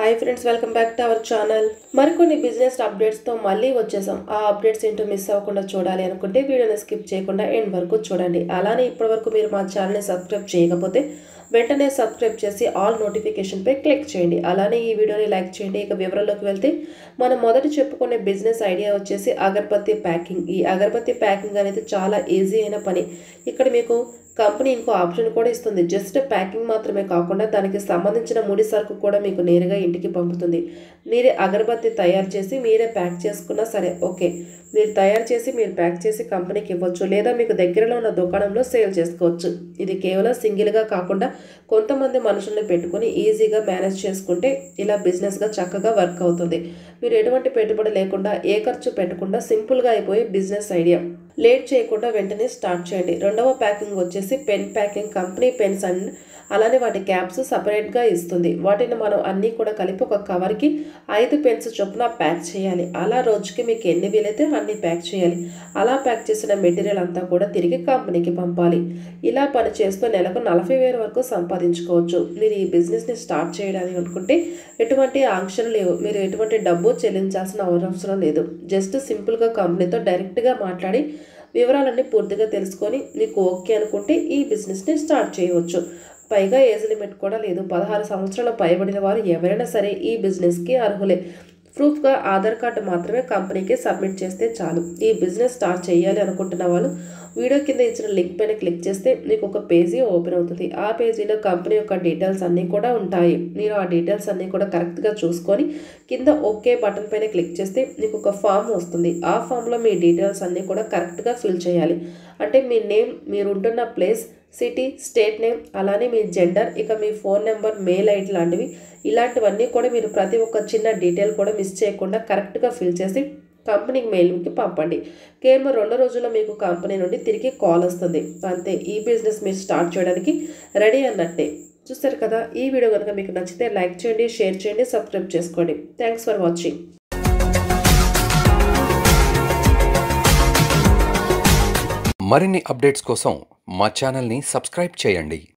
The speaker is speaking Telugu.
hi friends welcome back to our channel మరికొన్ని బిజినెస్ అప్డేట్స్తో మళ్ళీ వచ్చేసాం ఆ అప్డేట్స్ ఏంటో మిస్ అవ్వకుండా చూడాలి అనుకుంటే వీడియోని స్కిప్ చేయకుండా ఎండ్ వరకు చూడండి అలానే ఇప్పటివరకు మీరు మా ఛానల్ని సబ్స్క్రైబ్ చేయకపోతే వెంటనే సబ్స్క్రైబ్ చేసి ఆల్ నోటిఫికేషన్పై క్లిక్ చేయండి అలానే ఈ వీడియోని లైక్ చేయండి ఇక వివరాల్లోకి వెళ్తే మనం మొదట చెప్పుకునే బిజినెస్ ఐడియా వచ్చేసి అగరబత్తి ప్యాకింగ్ ఈ అగరబత్తి ప్యాకింగ్ అనేది చాలా ఈజీ అయిన పని ఇక్కడ మీకు కంపెనీ ఇంకో ఆప్షన్ కూడా ఇస్తుంది జస్ట్ ప్యాకింగ్ మాత్రమే కాకుండా దానికి సంబంధించిన ముడి సరుకు కూడా మీకు నేరుగా ఇంటికి పంపుతుంది మీరే అగరబత్తి తయారు చేసి మీరే ప్యాక్ చేసుకున్నా సరే ఓకే మీరు తయారు చేసి మీరు ప్యాక్ చేసి కంపెనీకి ఇవ్వచ్చు లేదా మీకు దగ్గరలో ఉన్న దుకాణంలో సేల్ చేసుకోవచ్చు ఇది కేవలం సింగిల్గా కాకుండా కొంతమంది మనుషుల్ని పెట్టుకొని ఈజీగా మేనేజ్ చేసుకుంటే ఇలా బిజినెస్గా చక్కగా వర్క్ అవుతుంది మీరు ఎటువంటి పెట్టుబడి లేకుండా ఏ ఖర్చు పెట్టకుండా సింపుల్గా అయిపోయే బిజినెస్ ఐడియా లేట్ చేయకుండా వెంటనే స్టార్ట్ చేయండి రెండవ ప్యాకింగ్ వచ్చేసి pen packing company pens and అలానే వాటి క్యాప్స్ సపరేట్గా ఇస్తుంది వాటిని మనం అన్నీ కూడా కలిపి ఒక కవర్కి ఐదు పెన్స్ చొప్పున ప్యాక్ చేయాలి అలా రోజుకి మీకు ఎన్ని వీలైతే అన్ని ప్యాక్ చేయాలి అలా ప్యాక్ చేసిన మెటీరియల్ అంతా కూడా తిరిగి కంపెనీకి పంపాలి ఇలా పని చేస్తూ నెలకు నలభై వేల వరకు సంపాదించుకోవచ్చు మీరు ఈ బిజినెస్ని స్టార్ట్ చేయడానికి అనుకుంటే ఎటువంటి ఆంక్షలు లేవు మీరు ఎటువంటి డబ్బు చెల్లించాల్సిన అవసరం లేదు జస్ట్ సింపుల్గా కంపెనీతో డైరెక్ట్గా మాట్లాడి వివరాలన్నీ పూర్తిగా తెలుసుకొని మీకు ఓకే అనుకుంటే ఈ బిజినెస్ని స్టార్ట్ చేయవచ్చు పైగా ఏజ్ లిమిట్ కూడా లేదు పదహారు సంవత్సరాల పైబడిన వారు ఎవరైనా సరే ఈ బిజినెస్కి అర్హులే ప్రూఫ్గా ఆధార్ కార్డు మాత్రమే కంపెనీకి సబ్మిట్ చేస్తే చాలు ఈ బిజినెస్ స్టార్ట్ చేయాలి అనుకుంటున్న వాళ్ళు వీడియో కింద ఇచ్చిన లింక్ పైన క్లిక్ చేస్తే మీకు ఒక పేజీ ఓపెన్ అవుతుంది ఆ పేజీలో కంపెనీ యొక్క డీటెయిల్స్ అన్నీ కూడా ఉంటాయి మీరు ఆ డీటెయిల్స్ అన్నీ కూడా కరెక్ట్గా చూసుకొని కింద ఓకే బటన్ పైన క్లిక్ చేస్తే మీకు ఒక ఫామ్ వస్తుంది ఆ ఫామ్లో మీ డీటెయిల్స్ అన్నీ కూడా కరెక్ట్గా ఫిల్ చేయాలి అంటే మీ నేమ్ మీరు ఉంటున్న ప్లేస్ సిటీ స్టేట్ నేమ్ అలానే మీ జెండర్ ఇక మీ ఫోన్ నెంబర్ మెయిల్ ఐడి లాంటివి ఇలాంటివన్నీ కూడా మీరు ప్రతి ఒక్క చిన్న డీటెయిల్ కూడా మిస్ చేయకుండా కరెక్ట్గా ఫిల్ చేసి కంపెనీకి మెయిల్కి పంపండి కేవలం రెండు రోజుల్లో మీకు కంపెనీ నుండి తిరిగి కాల్ వస్తుంది అంతే ఈ బిజినెస్ మీరు స్టార్ట్ చేయడానికి రెడీ అన్నట్టే చూస్తారు కదా ఈ వీడియో కనుక మీకు నచ్చితే లైక్ చేయండి షేర్ చేయండి సబ్స్క్రైబ్ చేసుకోండి థ్యాంక్స్ ఫర్ వాచింగ్ మరిన్ని అప్డేట్స్ కోసం మా ఛానల్ని సబ్స్క్రైబ్ చేయండి